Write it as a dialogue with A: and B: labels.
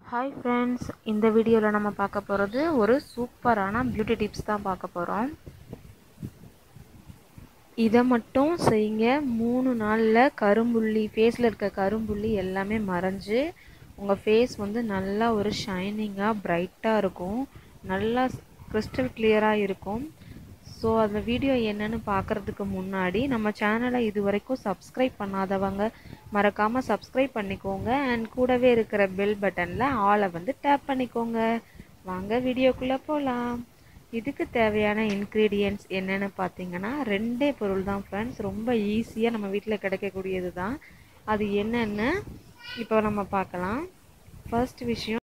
A: hi friends இந்த வீடியோவில் நம்ம பார்க்க போகிறது ஒரு சூப்பரான பியூட்டி டிப்ஸ் தான் பார்க்க போகிறோம் இதை மட்டும் செய்யுங்க மூணு நாளில் கரும்புள்ளி ஃபேஸில் இருக்க கரும்புள்ளி எல்லாமே மறைஞ்சு உங்கள் ஃபேஸ் வந்து நல்லா ஒரு ஷைனிங்காக பிரைட்டாக இருக்கும் நல்லா கிறிஸ்டல் கிளியராக இருக்கும் ஸோ அந்த வீடியோ என்னன்னு பார்க்குறதுக்கு முன்னாடி நம்ம சேனலை இது வரைக்கும் சப்ஸ்கிரைப் பண்ணாதவங்க மறக்காமல் சப்ஸ்கிரைப் பண்ணிக்கோங்க அண்ட் கூடவே இருக்கிற பெல் பட்டனில் ஆளை வந்து டேப் பண்ணிக்கோங்க வாங்க வீடியோக்குள்ளே போகலாம் இதுக்கு தேவையான இன்க்ரீடியன்ட்ஸ் என்னென்னு பார்த்தீங்கன்னா ரெண்டே பொருள் தான் ஃப்ரெண்ட்ஸ் ரொம்ப ஈஸியாக நம்ம வீட்டில் கிடைக்கக்கூடியது தான் அது என்னென்னு இப்போ நம்ம பார்க்கலாம் ஃபர்ஸ்ட் விஷயம்